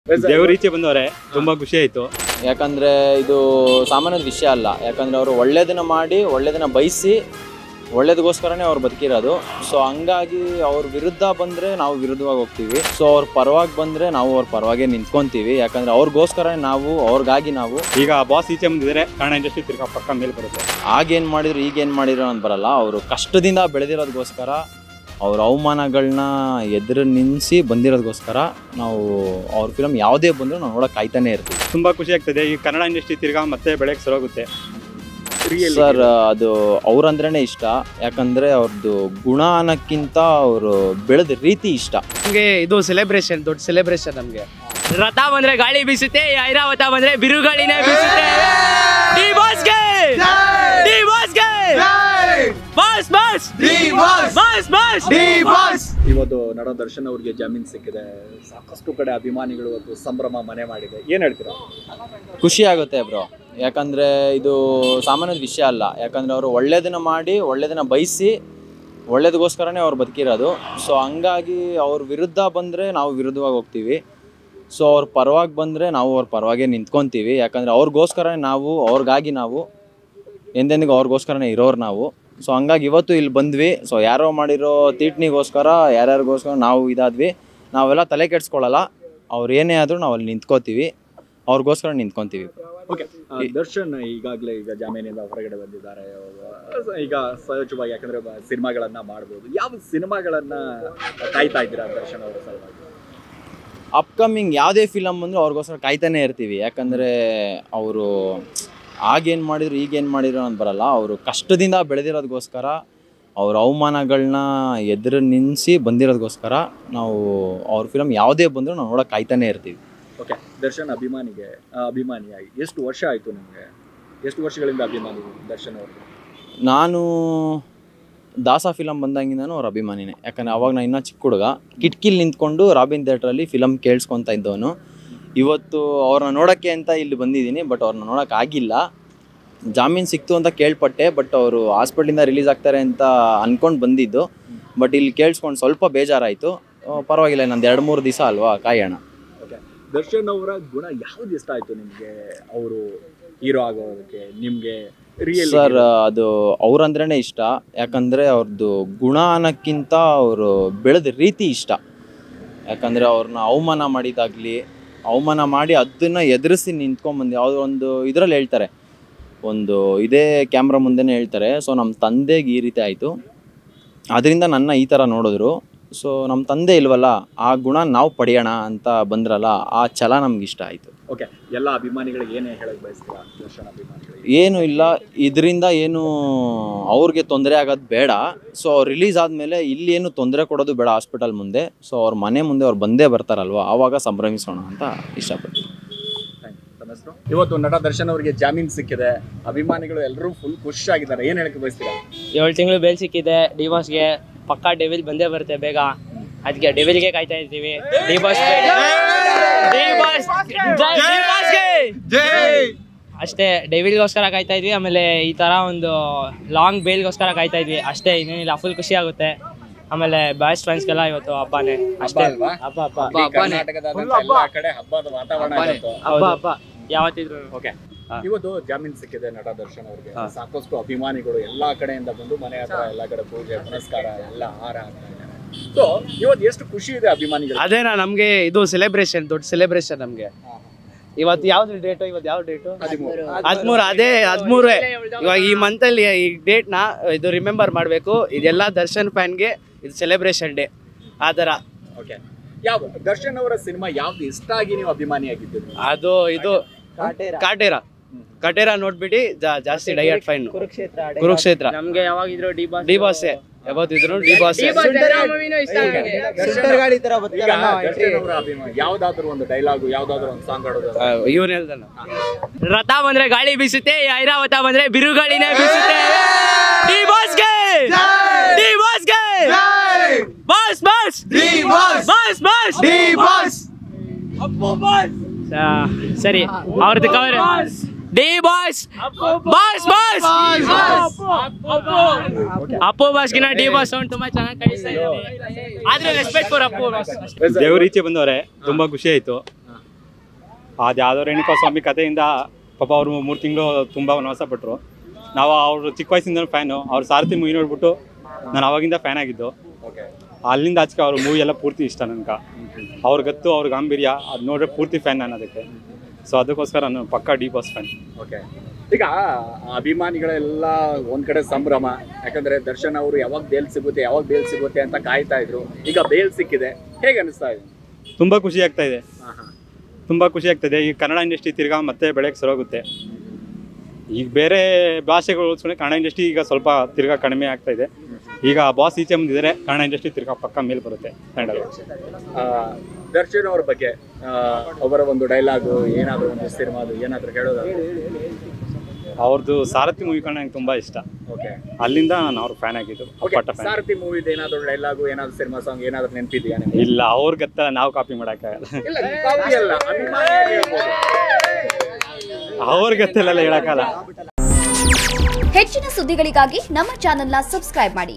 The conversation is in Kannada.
ದೇವ್ರ ಈಚೆ ಬಂದವ್ರೆ ತುಂಬಾ ಖುಷಿ ಆಯ್ತು ಯಾಕಂದರೆ ಇದು ಸಾಮಾನ್ಯದ ವಿಷಯ ಅಲ್ಲ ಯಾಕಂದರೆ ಅವರು ಒಳ್ಳೇದನ್ನ ಮಾಡಿ ಒಳ್ಳೇದನ್ನ ಬಯಸಿ ಒಳ್ಳೇದಕ್ಕೋಸ್ಕರನೇ ಅವ್ರು ಬದುಕಿರೋದು ಸೊ ಹಂಗಾಗಿ ಅವ್ರ ವಿರುದ್ಧ ಬಂದರೆ ನಾವು ವಿರುದ್ಧವಾಗಿ ಹೋಗ್ತೀವಿ ಸೊ ಅವ್ರ ಪರವಾಗಿ ಬಂದರೆ ನಾವು ಅವ್ರ ಪರವಾಗೇ ನಿಂತ್ಕೊಂತೀವಿ ಯಾಕಂದರೆ ಅವ್ರಿಗೋಸ್ಕರ ನಾವು ಅವ್ರಿಗಾಗಿ ನಾವು ಈಗ ಬಾಸ್ ಈಚೆ ಬಂದಿದ್ರೆ ಕನ್ನಡ ಇಂಡಸ್ಟ್ರಿ ತಿರ್ಗಾ ಪಕ್ಕ ಮೇಲೆ ಬರುತ್ತೆ ಆಗೇನು ಮಾಡಿದ್ರು ಈಗೇನು ಮಾಡಿದ್ರು ಅಂತ ಬರಲ್ಲ ಅವರು ಕಷ್ಟದಿಂದ ಬೆಳೆದಿರೋದಕ್ಕೋಸ್ಕರ ಅವ್ರ ಅವಮಾನಗಳನ್ನ ಎದುರು ನಿಲ್ಲಿಸಿ ಬಂದಿರೋದಕ್ಕೋಸ್ಕರ ನಾವು ಅವ್ರ ಫಿಲಮ್ ಯಾವುದೇ ಬಂದರೂ ನಾವು ನೋಡೋಕೆ ಕಾಯ್ತಾನೆ ಇರ್ತೀವಿ ತುಂಬಾ ಖುಷಿ ಆಗ್ತದೆ ಈ ಕನ್ನಡ ಇಂಡಸ್ಟ್ರಿ ತಿರ್ಗಾ ಮತ್ತೆ ಬೆಳಗ್ಗೆ ಸರೋಗುತ್ತೆ ಸರ್ ಅದು ಅವ್ರಂದ್ರೇ ಇಷ್ಟ ಯಾಕಂದರೆ ಅವ್ರದ್ದು ಗುಣ ಅನ್ನೋಕ್ಕಿಂತ ಅವರು ಬೆಳೆದ ರೀತಿ ಇಷ್ಟ ನಮಗೆ ಇದು ಸೆಲೆಬ್ರೇಷನ್ ದೊಡ್ಡ ಸೆಲೆಬ್ರೇಷನ್ ನಮಗೆ ರಥ ಬಂದ್ರೆ ಗಾಳಿ ಬೀಸುತ್ತೆ ಐರಾವತ ಬಂದ್ರೆ ಬಿರುಗಾಳಿನೇ ಬೀಸುತ್ತೆ ಡಿ ಬಾಸ್ಗೆ ಡಿ ಬಾಸ್ಗೆ ಬಾಸ್ ಬಾಸ್ ಬಾಸ್ ಬಾಸ್ ಇವತ್ತು ನಟ ದರ್ಶನ್ ಅವ್ರಿಗೆ ಜಾಮೀನ್ ಸಿಕ್ಕಿದೆ ಸಾಕಷ್ಟು ಕಡೆ ಅಭಿಮಾನಿಗಳು ಇವತ್ತು ಸಂಭ್ರಮ ಮನೆ ಮಾಡಿದೆ ಏನ್ ಹೇಳ್ತೀರಾ ಖುಷಿ ಆಗುತ್ತೆ ಬ್ರೋ ಯಾಕಂದರೆ ಇದು ಸಾಮಾನ್ಯದ ವಿಷಯ ಅಲ್ಲ ಯಾಕಂದರೆ ಅವರು ಒಳ್ಳೇದನ್ನ ಮಾಡಿ ಒಳ್ಳೇದನ್ನ ಬಯಸಿ ಒಳ್ಳೇದಕ್ಕೋಸ್ಕರನೇ ಅವ್ರು ಬದುಕಿರೋದು ಸೊ ಹಂಗಾಗಿ ಅವ್ರ ವಿರುದ್ಧ ಬಂದರೆ ನಾವು ವಿರುದ್ಧವಾಗಿ ಹೋಗ್ತೀವಿ ಸೊ ಅವ್ರ ಪರವಾಗಿ ಬಂದರೆ ನಾವು ಅವ್ರ ಪರವಾಗೇ ನಿಂತ್ಕೊತೀವಿ ಯಾಕಂದರೆ ಅವ್ರಿಗೋಸ್ಕರ ನಾವು ಅವ್ರಿಗಾಗಿ ನಾವು ಎಂದೆಂದಿಗೂ ಅವ್ರಿಗೋಸ್ಕರನೇ ಇರೋರು ನಾವು ಸೊ ಹಂಗಾಗಿ ಇವತ್ತು ಇಲ್ಲಿ ಬಂದ್ವಿ ಸೊ ಯಾರೋ ಮಾಡಿರೋ ತೀಟ್ನಿಗೋಸ್ಕರ ಯಾರ್ಯಾರಿಗೋಸ್ಕರ ನಾವು ಇದಾದ್ವಿ ನಾವೆಲ್ಲ ತಲೆ ಕೆಡ್ಸ್ಕೊಳ್ಳಲ್ಲ ಅವ್ರು ಏನೇ ಆದರೂ ನಾವು ಅಲ್ಲಿ ನಿಂತ್ಕೋತೀವಿ ಅವ್ರಿಗೋಸ್ಕರ ನಿಂತ್ಕೊತೀವಿ ಓಕೆ ದರ್ಶನ್ ಈಗಾಗಲೇ ಈಗ ಜಾಮೀನಿಂದ ಹೊರಗಡೆ ಬಂದಿದ್ದಾರೆ ಅವ್ರು ಈಗ ಸಹಜವಾಗಿ ಯಾಕಂದ್ರೆ ಬ- ಸಿನಿಮಾಗಳನ್ನ ಮಾಡ್ಬೋದು ಯಾವ ಸಿನಿಮಾಗಳನ್ನ ಕಾಯ್ತಾ ಇದ್ದೀರಾ ದರ್ಶನ್ ಅವರ ಸಲುವಾಗಿ ಅಪ್ಕಮಿಂಗ್ ಯಾವುದೇ ಫಿಲಮ್ ಬಂದರೂ ಅವ್ರಿಗೋಸ್ಕರ ಕಾಯ್ತಾನೆ ಇರ್ತೀವಿ ಯಾಕಂದರೆ ಅವರು ಆಗೇನು ಮಾಡಿದ್ರು ಈಗೇನು ಮಾಡಿದ್ರು ಅಂತ ಬರಲ್ಲ ಅವರು ಕಷ್ಟದಿಂದ ಬೆಳೆದಿರೋದಕ್ಕೋಸ್ಕರ ಅವ್ರ ಅವಮಾನಗಳನ್ನ ಎದುರು ನಿಲ್ಲಿಸಿ ಬಂದಿರೋದಕ್ಕೋಸ್ಕರ ನಾವು ಅವ್ರ ಫಿಲಮ್ ಯಾವುದೇ ಬಂದರೂ ನಾವು ನೋಡೋಕೆ ಕಾಯ್ತಾನೆ ಇರ್ತೀವಿ ಓಕೆ ದರ್ಶನ್ ಅಭಿಮಾನಿಗೆ ಆ, ಅಭಿಮಾನಿಯಾಗಿ ಎಷ್ಟು ವರ್ಷ ಆಯ್ತು ನಿಮಗೆ ಎಷ್ಟು ವರ್ಷಗಳಿಂದ ಅಭಿಮಾನಿ ದರ್ಶನ್ ಅವ್ರಿಗೆ ನಾನು ದಾಸ ಫಿಲಮ್ ಬಂದಾಗಿಂದನೂ ಅವ್ರ ಅಭಿಮಾನಿನೇ ಯಾಕಂದರೆ ಅವಾಗ ನಾನು ಇನ್ನೂ ಚಿಕ್ಕ ಹುಡುಗ ಕಿಟಕಿಲಿ ನಿಂತ್ಕೊಂಡು ರಾಬಿನ್ ಥಿಯೇಟ್ರಲ್ಲಿ ಫಿಲಮ್ ಕೇಳಿಸ್ಕೊತಾ ಇದ್ದವನು ಇವತ್ತು ಅವ್ರನ್ನ ನೋಡೋಕ್ಕೆ ಅಂತ ಇಲ್ಲಿ ಬಂದಿದ್ದೀನಿ ಬಟ್ ಅವ್ರನ್ನ ನೋಡೋಕೆ ಆಗಿಲ್ಲ ಜಾಮೀನು ಸಿಕ್ತು ಅಂತ ಕೇಳ್ಪಟ್ಟೆ ಬಟ್ ಅವರು ಹಾಸ್ಪಿಟ್ಲಿಂದ ರಿಲೀಸ್ ಆಗ್ತಾರೆ ಅಂತ ಅಂದ್ಕೊಂಡು ಬಂದಿದ್ದು ಬಟ್ ಇಲ್ಲಿ ಕೇಳಿಸ್ಕೊಂಡು ಸ್ವಲ್ಪ ಬೇಜಾರಾಯಿತು ಪರವಾಗಿಲ್ಲ ನಂದು ಎರಡು ಮೂರು ದಿವಸ ಅಲ್ವಾ ಕಾಯೋಣ ಓಕೆ ದರ್ಶನ್ ಅವರ ಗುಣ ಯಾವ್ದು ಇಷ್ಟ ಆಯ್ತು ನಿಮಗೆ ಅವರು ಹೀರೋ ಆಗೋದಕ್ಕೆ ನಿಮಗೆ ರಿಯಲ್ ಸರ್ ಅದು ಅವ್ರಂದ್ರೇ ಇಷ್ಟ ಯಾಕಂದರೆ ಅವ್ರದ್ದು ಗುಣ ಅನ್ನೋಕ್ಕಿಂತ ಅವರು ಬೆಳೆದ ರೀತಿ ಇಷ್ಟ ಯಾಕಂದರೆ ಅವ್ರನ್ನ ಅವಮಾನ ಮಾಡಿದಾಗಲಿ ಅವಮಾನ ಮಾಡಿ ಅದನ್ನು ಎದುರಿಸಿ ನಿಂತ್ಕೊಂಬಂದು ಯಾವುದೋ ಒಂದು ಇದರಲ್ಲಿ ಹೇಳ್ತಾರೆ ಒಂದು ಇದೇ ಕ್ಯಾಮ್ರಾ ಮುಂದೆನೇ ಹೇಳ್ತಾರೆ ಸೊ ನಮ್ಮ ತಂದೆಗೆ ಈ ರೀತಿ ಆಯಿತು ಅದರಿಂದ ನನ್ನ ಈ ಥರ ನೋಡಿದ್ರು ಸೊ ನಮ್ಮ ತಂದೆ ಇಲ್ವಲ್ಲ ಆ ಗುಣ ನಾವು ಪಡೆಯೋಣ ಅಂತ ಬಂದ್ರಲ್ಲ ಆ ಛಲ ನಮ್ಗೆ ಇಷ್ಟ ಆಯಿತು ಓಕೆ ಎಲ್ಲ ಅಭಿಮಾನಿಗಳಿಗೆ ಏನೇ ಹೇಳಕ್ ಬಯಸ್ತೀರಾ ದರ್ಶನ್ ಅಭಿಮಾನಿಗಳಿಗೆ ಏನು ಇಲ್ಲ ಇದರಿಂದ ಏನು ಅವ್ರಿಗೆ ತೊಂದರೆ ಆಗೋದು ಬೇಡ ಸೊ ಅವ್ರು ರಿಲೀಸ್ ಆದಮೇಲೆ ಇಲ್ಲಿ ಏನು ತೊಂದರೆ ಕೊಡೋದು ಬೇಡ ಹಾಸ್ಪಿಟಲ್ ಮುಂದೆ ಸೊ ಅವ್ರ ಮನೆ ಮುಂದೆ ಅವ್ರು ಬಂದೇ ಬರ್ತಾರಲ್ವ ಆವಾಗ ಸಂಭ್ರಮಿಸೋಣ ಅಂತ ಇಷ್ಟಪಡ್ತೀನಿ Thank you. ತಮ್ಮ ಹೆಸರು? ಇವತ್ತು ನಟ ದರ್ಶನ್ ಅವರಿಗೆ ಜಾಮೀನ್ ಸಿಕ್ಕಿದೆ ಅಭಿಮಾನಿಗಳು ಎಲ್ಲರೂ ಫುಲ್ ಖುಷ್ ಆಗಿದ್ದಾರೆ ಏನ್ ಹೇಳಕ್ ಬಯಸ್ತೀರಾ ಏಳು ತಿಂಗಳು ಬೇಲ್ ಸಿಕ್ಕಿದೆ ಡಿ ಬಾಸ್ಗೆ ಪಕ್ಕಾ ಡೆವಿಲ್ ಬಂದೇ ಬರುತ್ತೆ ಬೇಗ ಅದಕ್ಕೆ ಡೆವಿಲ್ಗೆ ಕಾಯ್ತಾ ಇರ್ತೀವಿ D boss D boss D ಬಾಸ್ಗೆ ಅಷ್ಟೇ ಡೆವಿಲ್ಗೋಸ್ಕರ ಕಾಯ್ತಾ ಇದ್ವಿ ಆಮೇಲೆ ಈ ತರ ಒಂದು ಲಾಂಗ್ ಬೇಲ್ಗೋಸ್ಕರ ಕಾಯ್ತಾ ಇದ್ವಿ ಅಷ್ಟೇ ಇನ್ನೇನಿಲ್ಲ ಫುಲ್ ಖುಷಿ ಆಗುತ್ತೆ ಆಮೇಲೆ ಬಾಯ್ಸ್ ಫ್ರೆಂಡ್ಸ್ಗೆಲ್ಲ ಇವತ್ತು ಹಬ್ಬನೇ ಅಷ್ಟೇ ಅಲ್ವಾ? ಹಬ್ಬ ಹಬ್ಬ ಇಡೀ ಕರ್ನಾಟಕದಾದ್ಯಂತ ಎಲ್ಲಾ ಕಡೆ ಹಬ್ಬದ ವಾತಾವರಣ ಇವತ್ತು. ಹಬ್ಬ ಹಬ್ಬ ಯಾವತ್ತಿದ್ರು ಓಕೆ ಇವತ್ತು ಜಾಮೀನ್ ಸಿಕ್ಕಿದೆ ನಟ ದರ್ಶನ್ ಅವ್ರಿಗೆ ಸಾಕಷ್ಟು ಅಭಿಮಾನಿಗಳು ಎಲ್ಲಾ ಕಡೆಯಿಂದ ಬಂದು ಮನೆ ಹತ್ರ ಎಲ್ಲಾ ಕಡೆ ಪೂಜೆ ಪುನಸ್ಕಾರ ಎಲ್ಲ ಹಾರ ಹಾಕ್ತಾ ಇದ್ದಾರೆ ಸೊ ಇವತ್ತು ಎಷ್ಟು ಖುಷಿ ಇದೆ ಅಭಿಮಾನಿಗಳು ಅದೇನಾ ನಮ್ಗೆ ಇದು ಸೆಲೆಬ್ರೇಷನ್ ದೊಡ್ಡ ಸೆಲೆಬ್ರೇಷನ್ ನಮ್ಗೆ ಇವತ್ತು ಯಾವ್ದು ಡೇಟು ಇವತ್ತು ಯಾವ ಡೇಟು ಹದಿಮೂರು. ಹದಿಮೂರು ಅದೇ ಹದಿಮೂರೇ ಇವಾಗ ಈ ಮಂತ್ ಅಲ್ಲಿ ಈ ಡೇಟ್ ನ ಇದು ರಿಮೆಂಬರ್ ಮಾಡಬೇಕು ಇದೆಲ್ಲ ದರ್ಶನ್ ಫ್ಯಾನ್ಗೆ ಇದು ಸೆಲೆಬ್ರೇಷನ್ ಡೇ ಆ ಥರ ಓಕೆ ಯಾವ ದರ್ಶನ್ ಅವರ ಸಿನಿಮಾ ಯಾವ್ದು ಇಷ್ಟ ಆಗಿ ನೀವು ಅಭಿಮಾನಿಯಾಗಿದ್ದೀರಿ ಅದು ಇದು ಕಾಟೇರ ಕಾಟೇರ ನೋಡ್ಬಿಟ್ಟು ಜಾ- ಜಾಸ್ತಿ ಡೈಯಟ್ ಫೈನ್ ಕುರುಕ್ಷೇತ್ರ ನಮ್ಗೆ ಯಾವಾಗಿದ್ರು ಡಿ ಬಾಸ್ ಡಿ ಬಾಸ್ ಯಾವತ್ತಿದ್ರು ಡಿ ಬಾಸ್ ಈಗ ದರ್ಶನ್ ಅವರ ಅಭಿಮಾನಿ ಯಾವ್ದಾದ್ರು ಒಂದು ಡೈಲಾಗು ಯಾವ್ದಾದ್ರು ಒಂದು ಸಾಂಗ್ ಆಡೋದು ಇವನ್ ಹೇಳ್ತಾನ ರಥ ಬಂದ್ರೆ ಗಾಳಿ ಬೀಸುತ್ತೆ ಐರಾವತ ಬಂದ್ರೆ ಬಿರುಗಾಳಿನೇ ಬೀಸುತ್ತೆ ಡಿ ಬಾಸ್ಗೆ ಡಿ ಬಾಸ್ಗೆ ಬಾಸ್ ಬಾಸ್ ಬಾಸ್ ಬಾಸ್ ಆ, ಸರಿ ಅವ್ರದ್ದು cover D boss boss boss Appu ಬಾಸ್ಗಿನ ಡಿ ಬಾಸ್ ಸೌಂಡ್ ತುಂಬಾ ಚೆನ್ನಾಗಿ ಕಳಿಸ್ತಾ ಇದ್ದಾರೆ ಆದ್ರೆ ರೆಸ್ಪೆಕ್ಟ್ ಫಾರ್ ಅಪ್ಪು ಬಾಸ್ ದೇವ್ರ ಈಚೆ ಬಂದವ್ರೆ ತುಂಬಾ ಖುಷಿ ಆಯ್ತು ಅದು ಯಾವುದೋ ರೇಣುಕಾ ಸ್ವಾಮಿ ಕಥೆಯಿಂದ ಪಾಪ ಅವರು ಮೂರು ತಿಂಗಳು ತುಂಬ ವನವಾಸ ಪಟ್ಟರು ನಾವು ಅವರು ಚಿಕ್ಕ ವಯಸ್ಸಿಂದ ಫ್ಯಾನು ಅವ್ರ ಸಾರಥಿ ಮೂವಿ ನೋಡ್ಬಿಟ್ಟು ನಾನು ಅವಾಗಿಂದ ಫ್ಯಾನ್ ಆಗಿದ್ದು ಓಕೆ ಅಲ್ಲಿಂದ ಆಚೆಗೆ ಅವ್ರ ಮೂವಿ ಎಲ್ಲ ಪೂರ್ತಿ ಇಷ್ಟ ನನಗೆ ಅವ್ರ ಗತ್ತು ಅವ್ರ ಗಾಂಭೀರ್ಯ ಅದು ನೋಡ್ರೆ ಪೂರ್ತಿ ಫ್ಯಾನ್ ನಾನು ಅದಕ್ಕೆ ಸೊ ಅದಕ್ಕೋಸ್ಕರ ನಾನು ಪಕ್ಕಾ ಡಿ ಬಾಸ್ ಫ್ಯಾನ್ ಓಕೆ ಈಗ ಅಭಿಮಾನಿಗಳೆಲ್ಲ ಒಂದ್ ಕಡೆ ಸಂಭ್ರಮ ಯಾಕಂದ್ರೆ ದರ್ಶನ್ ಅವರು ಯಾವಾಗ ಬೇಲ್ ಸಿಗುತ್ತೆ ಯಾವಾಗ ಬೇಲ್ ಸಿಗುತ್ತೆ ಅಂತ ಕಾಯ್ತಾ ಇದ್ರು ಈಗ ಬೇಲ್ ಸಿಕ್ಕಿದೆ ಹೇಗೆ ಅನಿಸ್ತಾ ಇದೆ ತುಂಬ ಖುಷಿ ಆಗ್ತಾ ಇದೆ ತುಂಬ ಖುಷಿ ಆಗ್ತದೆ ಈ ಕನ್ನಡ ಇಂಡಸ್ಟ್ರಿ ತಿರ್ಗಾ ಮತ್ತೆ ಬೆಳಗ್ಗೆ ಸರೋಗುತ್ತೆ ಈಗ ಬೇರೆ ಭಾಷೆಗಳು ಹೋಲಿಸ್ಕೊಂಡ್ರೆ ಕನ್ನಡ ಇಂಡಸ್ಟ್ರಿ ಈಗ ಸ್ವಲ್ಪ ತಿರ್ಗಾ ಕಡಿಮೆ ಆಗ್ತಾ ಇದೆ ಈಗ ಬಾಸ್ ಈಚೆ ಮುಂದಿದ್ದಾರೆ ಕನ್ನಡ ಇಂಡಸ್ಟ್ರಿ ತಿರ್ಗಾ ಪಕ್ಕ ಮೇಲೆ ಬರುತ್ತೆ ಕನ್ನಡದಲ್ಲಿ ಆ, ದರ್ಶನ್ ಅವ್ರ ಬಗ್ಗೆ ಆ, ಅವರ ಒಂದು ಡೈಲಾಗು ಏನಾದ್ರು ಒಂದು ಸಿನಿಮಾದು ಏನಾದ್ರು ಹೇಳೋದಾದ್ರೆ ಅವ್ರದ್ದು ಸಾರಥಿ ಮೂವಿ ಕಂಡು ನಂಗೆ ತುಂಬ ಇಷ್ಟ ಓಕೆ ಅಲ್ಲಿಂದ ನಾನು ಅವ್ರ ಫ್ಯಾನ್ ಆಗಿದ್ದು ಓಕೆ ಪಟ್ಟ ಫ್ಯಾನ್ ಸಾರಥಿ ಮೂವಿದ ಏನಾದ್ರು ಡೈಲಾಗು ಏನಾದ್ರು ಸಿನಿಮಾ ಸಾಂಗ್ ಏನಾದ್ರು ನೆನಪಿದೆಯಾ ನಿಮ್ಗೆ ಇಲ್ಲ ಅವ್ರ ಗತ್ತಲ್ಲ ನಾವು ಕಾಪಿ ಮಾಡೋಕ್ಕಾಗಲ್ಲ ಇಲ್ಲ ಕಾಪಿ ಅಲ್ಲ ಅಭಿಮಾನಿಯಾಗಿ ಹೇಳ್ಬೋದು. ಅವ್ರ ಗತ್ತೆಲ್ಲ ಹೇಳೋಕ್ಕಲ್ಲ ಹೆಚ್ಚಿನ ಸುದ್ದಿಗಳಿಗಾಗಿ ನಮ್ಮ ಚಾನೆಲ್ನ ಸಬ್ಸ್ಕ್ರೈಬ್ ಮಾಡಿ